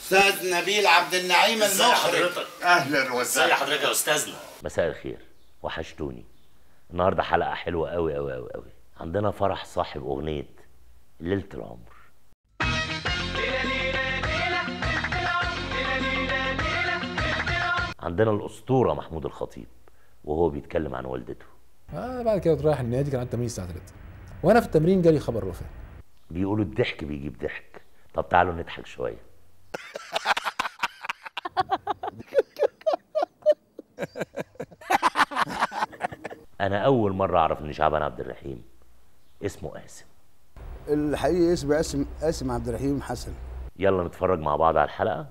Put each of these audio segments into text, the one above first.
استاذ نبيل عبد النعيم ازي المخرج حضرتك اهلا ازي وسهلا حضرتك يا استاذنا مساء الخير وحشتوني النهارده حلقه حلوه قوي قوي قوي قوي عندنا فرح صاحب اغنيه ليله العمر عندنا الاسطوره محمود الخطيب وهو بيتكلم عن والدته آه بعد كده رايح النادي كان عندي تمرين الساعه 3 وانا في التمرين جالي خبر وفاه بيقولوا الضحك بيجيب ضحك طب تعالوا نضحك شويه انا اول مره اعرف ان شعبان عبد الرحيم اسمه قاسم الحقيقي اسمي قاسم قاسم عبد الرحيم حسن يلا نتفرج مع بعض على الحلقه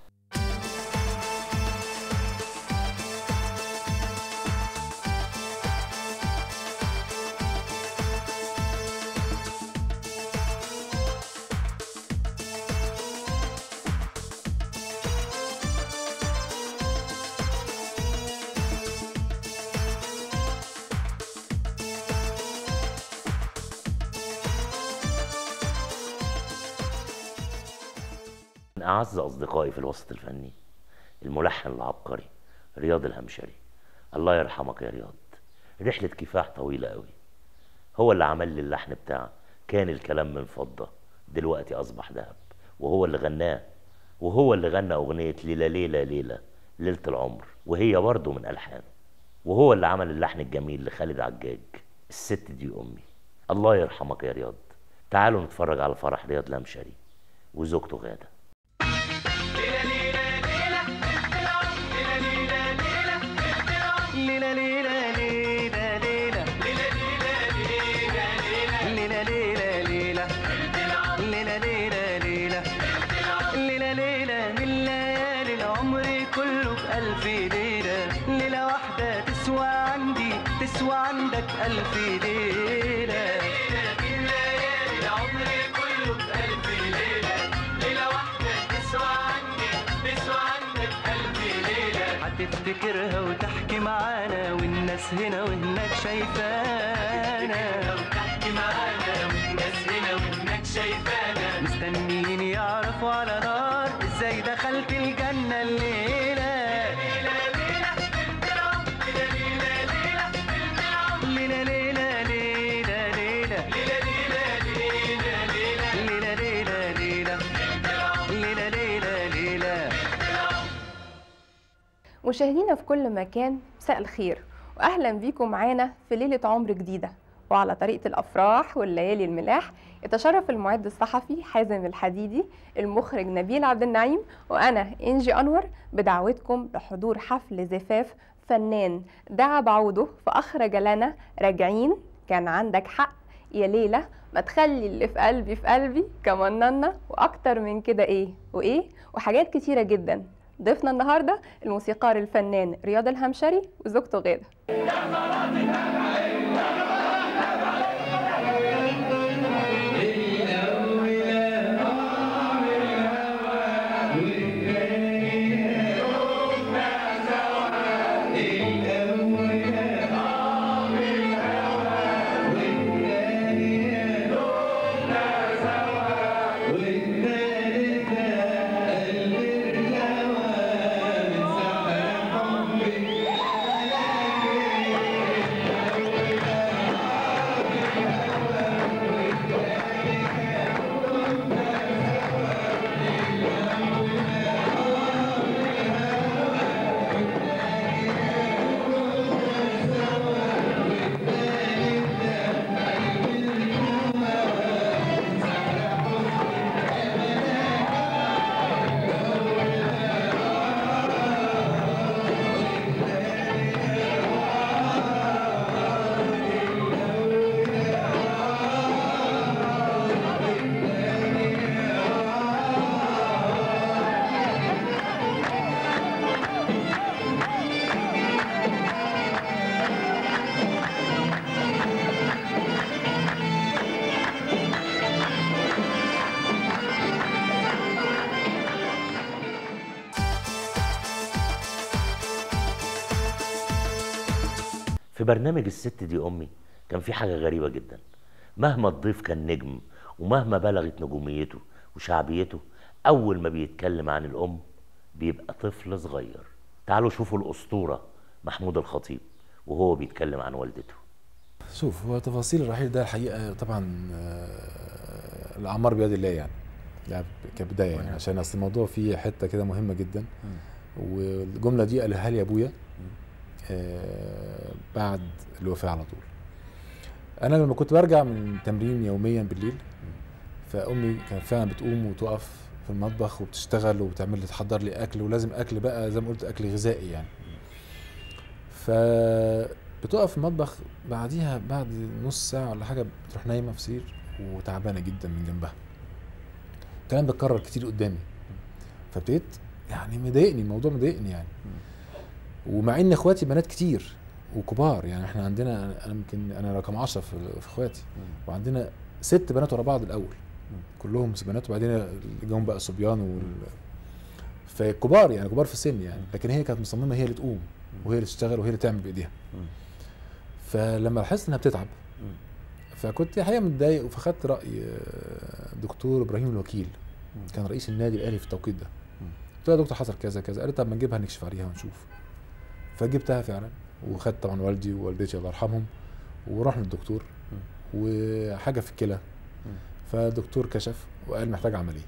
من أعز أصدقائي في الوسط الفني الملحن العبقري رياض الهمشري الله يرحمك يا رياض رحلة كفاح طويلة قوي هو اللي عمل لي اللحن بتاع كان الكلام من فضة دلوقتي أصبح ذهب وهو اللي غناه وهو اللي غنى أغنية ليلة ليلة ليلة ليلة العمر وهي برضه من ألحانه وهو اللي عمل اللحن الجميل لخالد عجاج الست دي أمي الله يرحمك يا رياض تعالوا نتفرج على فرح رياض الهمشري وزوجته غاده ليلة ليلة ليلة ليلة ليلة ليلة ليلة ليلة ليلة ليلة ليلة ليلة من ليالي العمر كله بألف ليلة ليلة واحدة تسوى عندي تسوى عندك ألف ليلة من ليالي العمر كله بألف ليلة ليلة واحدة تسوى عندي تسوى عندك ألف ليلة هتفتكرها وتحكي معانا والناس هنا وهناك شايفانا وتحكي معانا والناس هنا وهناك شايفانا مستنيين يعرفوا على نار ازاي دخلت الجنة الليلة ليلة ليلة ليلة ليلة ليلة ليلة ليلة ليلة ليلة ليلة ليلة ليلة مشاهدينا في كل مكان مساء الخير واهلا بيكم معانا في ليله عمر جديده وعلى طريقه الافراح والليالي الملاح يتشرف المعد الصحفي حازم الحديدي المخرج نبيل عبد النعيم وانا انجي انور بدعوتكم لحضور حفل زفاف فنان دعا بعوده فاخرج لنا راجعين كان عندك حق يا ليلى ما تخلي اللي في قلبي في قلبي كمان ننا واكتر من كده ايه وايه وحاجات كتيره جدا ضيفنا النهارده الموسيقار الفنان رياض الهمشري وزوجته غاده في برنامج الست دي امي كان في حاجه غريبه جدا مهما الضيف كان نجم ومهما بلغت نجوميته وشعبيته اول ما بيتكلم عن الام بيبقى طفل صغير تعالوا شوفوا الاسطوره محمود الخطيب وهو بيتكلم عن والدته شوف هو تفاصيل الرحيل ده الحقيقه طبعا آه، الاعمار بيد الله يعني ده كبدايه يعني عشان اصل الموضوع فيه حته كده مهمه جدا والجمله دي قالها لي ابويا آه، بعد الوفاه على طول انا لما كنت برجع من تمرين يوميا بالليل فامي كانت فعلا بتقوم وتقف في المطبخ وبتشتغل وبتعمل لي تحضر لي اكل ولازم اكل بقى زي ما قلت اكل غذائي يعني ف بتقف في المطبخ بعديها بعد نص ساعه ولا حاجه بتروح نايمه في سرير وتعبانه جدا من جنبها الكلام ده اتكرر كتير قدامي فابتديت يعني مضايقني الموضوع مضايقني يعني ومع ان اخواتي بنات كتير وكبار يعني احنا عندنا انا يمكن انا رقم 10 في في اخواتي وعندنا ست بنات ورا بعض الاول كلهم بنات وبعدين اللي جم بقى صبيان وال... فكبار يعني كبار في السن يعني لكن هي كانت مصممه هي اللي تقوم وهي اللي تشتغل وهي اللي تعمل بايديها فلما لاحظت انها بتتعب فكنت الحقيقه متضايق فخدت راي آه، دكتور ابراهيم الوكيل كان رئيس النادي الاهلي في التوقيت ده قلت له يا دكتور حصل كذا كذا قال لي طب ما نجيبها نكشف عليها ونشوف فجبتها فعلا وخدت طبعا والدي ووالدتي الله يرحمهم ورحنا للدكتور وحاجه في الكلى فالدكتور كشف وقال محتاج عمليه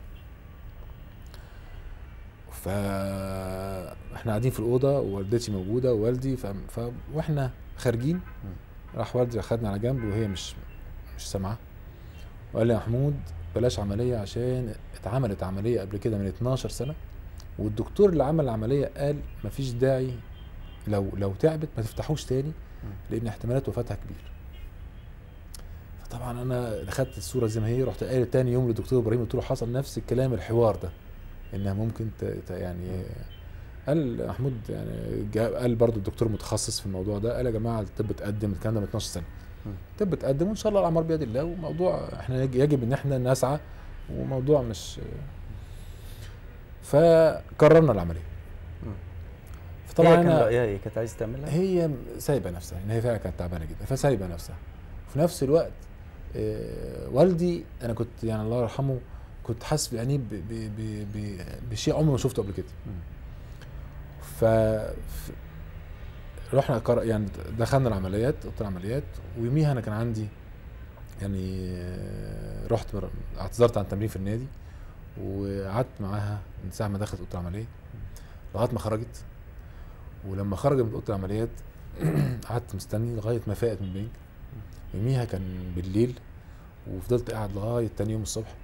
فاحنا قاعدين في الاوضه ووالدتي موجوده ووالدي ف... ف... واحنا خارجين راح والدي اخدنا على جنب وهي مش مش سامعه وقال لي يا محمود بلاش عمليه عشان اتعملت عمليه قبل كده من 12 سنه والدكتور اللي عمل العمليه قال مفيش داعي لو لو تعبت ما تفتحوش تاني لان احتمالات وفاتها كبير فطبعا انا خدت الصوره زي ما هي رحت قايل تاني يوم للدكتور ابراهيم قلت له حصل نفس الكلام الحوار ده انها ممكن ت... ت... يعني قال محمود يعني جا- قال برضو الدكتور متخصص في الموضوع ده قال يا جماعه الطب اتقدم الكلام ده من 12 سنه الطب اتقدم وان شاء الله الاعمار بيد الله وموضوع احنا يج- يجب ان احنا نسعى وموضوع مش فقررنا العمليه طبعا فطبعا هي كان انا رايها ايه كانت عايزه تعملها هي سايبه نفسها ان هي فعلا كانت تعبانه جدا فسايبه نفسها في نفس الوقت آه، والدي انا كنت يعني الله يرحمه كنت حاسس بعينيه ب- ب- ب- ب- بشيء عمري ما شفته قبل كده ف ف- رحنا قر- يعني دخلنا العمليات اوضه العمليات ويوميها انا كان عندي يعني آه، رحت بر- اعتذرت عن التمرين في النادي وقعدت معاها من ساعه ما دخلت اوضه العمليه لغايه ما خرجت ولما خرجت من اوضه العمليات قعدت مستني لغايه ما فاقت من البنك يوميها كان بالليل وفضلت قاعد لغايه تاني يوم الصبح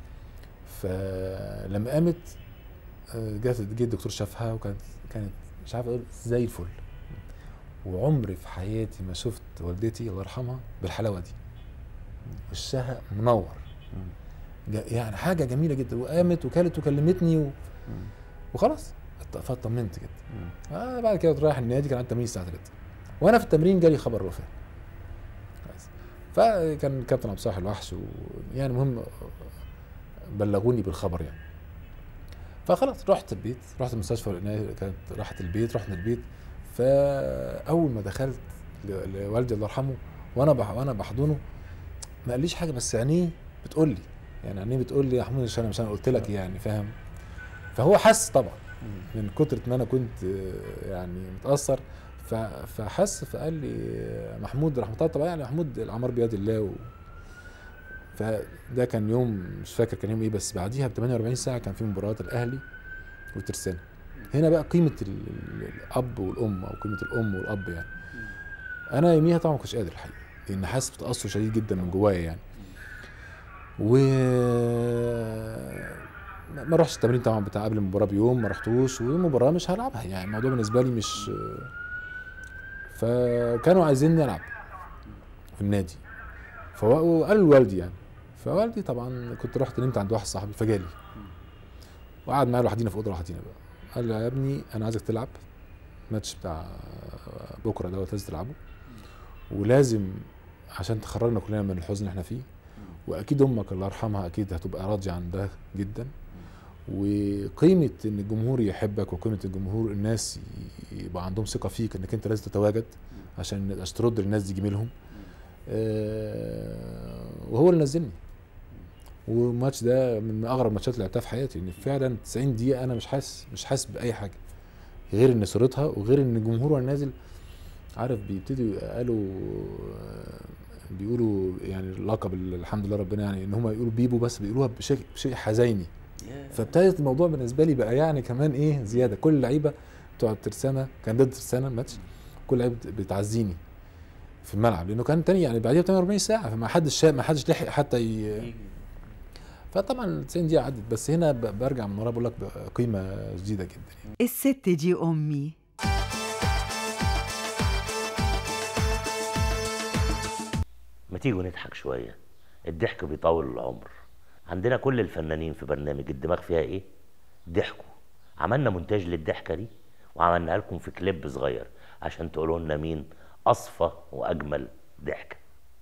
فلما قامت آه، جت جه الدكتور شافها وكانت كانت مش عارف اقول زي الفل وعمري في حياتي ما شفت والدتي الله يرحمها بالحلاوه دي وشها منور جا- يعني حاجه جميله جدا وقامت وكلت وكلمتني و... وخلاص ات- فاطمنت كده آه بعد كده رايح النادي كان عندي تمرين الساعه 3 وانا في التمرين جالي خبر الوفاه بس. فكان كابتن عبد الصالح الوحش و... يعني المهم بلغوني بالخبر يعني فخلاص رحت البيت رحت المستشفى لقيناها كانت راحت البيت رحنا البيت فاول ما دخلت ل- لوالدي الله يرحمه وانا بح... وانا بحضنه ما قاليش حاجه بس عينيه بتقول لي يعني عينيه بتقول لي يا محمود مش انا مش انا قلت لك يعني فاهم فهو حس طبعا من كتر ما انا كنت آه، يعني متاثر ف- فحس فقال لي آه، محمود رحمه الله طبعا يعني محمود الاعمار بيد الله و فده كان يوم مش فاكر كان يوم ايه بس بعديها ب 48 ساعه كان في مباراه الاهلي وترسانة هنا بقى قيمه ال- ال- الاب والام او قيمه الام والاب يعني انا يوميها طبعا ما كنتش قادر الحقيقه لان حاسس بتاثر شديد جدا من جوايا يعني و ما- ما رحتش التمرين طبعا بتاع قبل المباراه بيوم ما رحتوش والمباراه مش هلعبها يعني الموضوع بالنسبه لي مش فكانوا عايزيني العب في النادي فقال لوالدي يعني فوالدي طبعا كنت رحت نمت عند واحد صاحبي فجالي وقعد معايا لوحدينا في اوضه لوحدينا بقى قال لي يا ابني انا عايزك تلعب الماتش بتاع بكره دوت لازم تلعبه ولازم عشان تخرجنا كلنا من الحزن اللي احنا فيه واكيد امك الله يرحمها اكيد هتبقى راضيه عن ده جدا وقيمه ان الجمهور يحبك وقيمه الجمهور الناس يبقى عندهم ثقه فيك انك انت لازم تتواجد عشان عشان ترد للناس دي جميلهم آه، وهو اللي نزلني والماتش ده من اغرب الماتشات اللي لعبتها في حياتي ان فعلا 90 دقيقه انا مش حاسس مش حاسس باي حاجه غير ان صورتها وغير ان الجمهور وانا نازل عارف بيبتدوا قالوا آه، بيقولوا يعني لقب الحمد لله ربنا يعني ان هم يقولوا بيبو بس بيقولوها بشيء بشيء حزيني فابتدت الموضوع بالنسبه لي بقى يعني كمان ايه زياده كل اللعيبه بتوع الترسانه كان ضد الترسانه الماتش كل لعيبه بتعزيني في الملعب لانه كان تاني يعني بعديها ب 48 ساعه فما حدش شا... ما حدش لحق حتى ي... فطبعا 90 دقيقه عدت بس هنا ب- برجع من ورا بقول لك قيمه جديده جدا يعني. الست دي أمي ما تيجوا نضحك شوية الضحك بيطول العمر عندنا كل الفنانين في برنامج الدماغ فيها ايه ضحكوا عملنا مونتاج للضحكة دي وعملناها لكم في كليب صغير عشان تقولوا لنا مين أصفى وأجمل ضحكة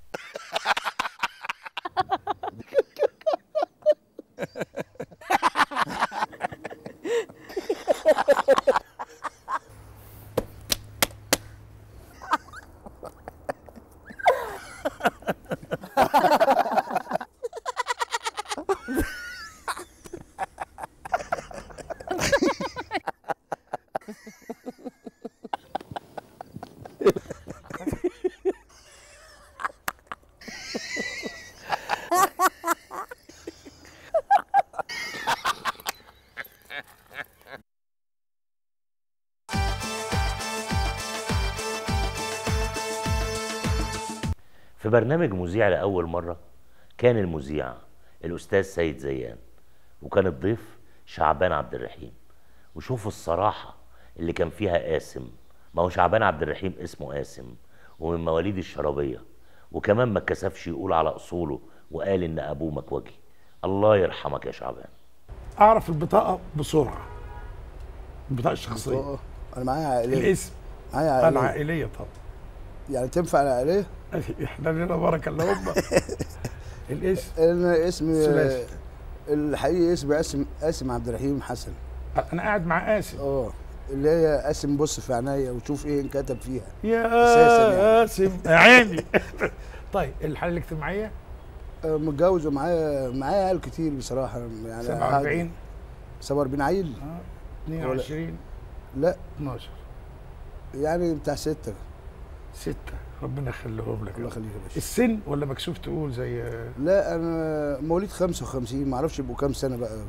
في برنامج مذيع لأول مرة كان المذيع الأستاذ سيد زيان وكان الضيف شعبان عبد الرحيم وشوفوا الصراحة اللي كان فيها قاسم ما هو شعبان عبد الرحيم اسمه قاسم ومن مواليد الشرابية وكمان ما اتكسفش يقول على أصوله وقال إن أبوه مكوجي الله يرحمك يا شعبان اعرف البطاقه بسرعه البطاقه الشخصيه اه انا معايا عائليه الاسم معايا عائليه العائليه طبعا يعني تنفع العائليه احنا لنا بركه الا هم الاسم انا اسمي ثلاثي. الحقيقي اسمي قاسم قاسم عبد الرحيم حسن انا قاعد مع قاسم اه اللي هي قاسم بص في عينيا وشوف ايه انكتب فيها يا أساساً يعني. قاسم يا عيني طيب الحاله الاجتماعيه آه، متجوز ومعايا معايا عيال كتير بصراحه يعني 47 47 عيل آه، 22 لا 12 يعني بتاع ستة ستة ربنا يخليهم لك الله يخليك يا باشا السن ولا مكسوف تقول زي لا انا مواليد 55 ما اعرفش يبقوا كام سنه بقى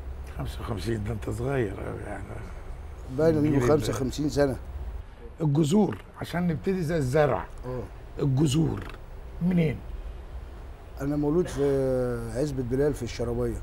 55 ده انت صغير أوي يعني باين ان جيل يبقوا ال- 55 سنه الجذور عشان نبتدي زي الزرع اه الجذور منين؟ انا مولود في عزبة بلال في الشرابيه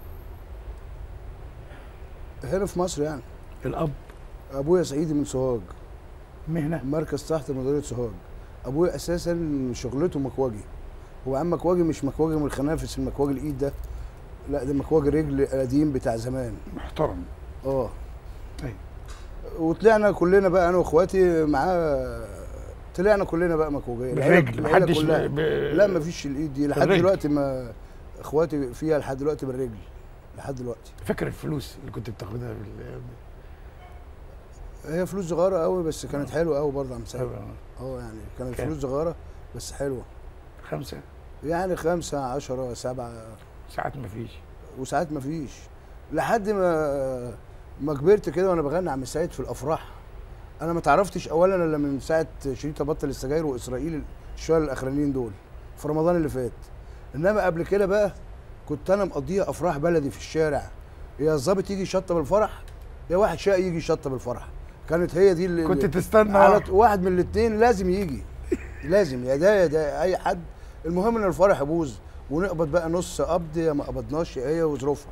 هنا في مصر يعني الاب ابويا صعيدي من سوهاج مهنه مركز تحت مديريه سوهاج ابويا اساسا شغلته مكواجي هو عم مكواجي مش مكواجي من الخنافس المكواجي الايد ده لا ده مكواجي رجل قديم بتاع زمان محترم اه أيوة. وطلعنا كلنا بقى انا واخواتي معاه طلعنا كلنا بقى مكواجيه العيلة- بالرجل العيلة محدش كلها. ب... لا ما فيش الايد دي لحد بالرجل. دلوقتي ما اخواتي فيها لحد دلوقتي بالرجل لحد دلوقتي فاكر الفلوس اللي كنت بتاخدها بال هي فلوس صغيره قوي بس كانت حلوه قوي برضه يا عم سيد أيوة. اه يعني كانت كام؟ فلوس صغيره بس حلوه خمسة يعني خمسة عشرة سبعة ساعات ما فيش وساعات ما فيش لحد ما ما كبرت كده وانا بغني عم سعيد في الافراح انا ما تعرفتش اولا الا من ساعه شريطه بطل السجاير واسرائيل الشويه الاخرانيين دول في رمضان اللي فات انما قبل كده بقى كنت انا مقضيها افراح بلدي في الشارع يا الظابط يجي يشطب الفرح يا واحد شقي يجي يشطب الفرح كانت هي دي اللي كنت تستنى على واحد. ط- واحد من الاثنين لازم يجي لازم يا ده يا ده اي حد المهم ان الفرح يبوظ ونقبض بقى نص قبض يا ما قبضناش هي وظروفها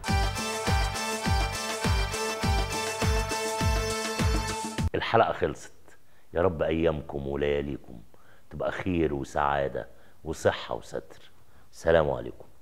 الحلقة خلصت يا رب أيامكم ولياليكم تبقى خير وسعادة وصحة وستر سلام عليكم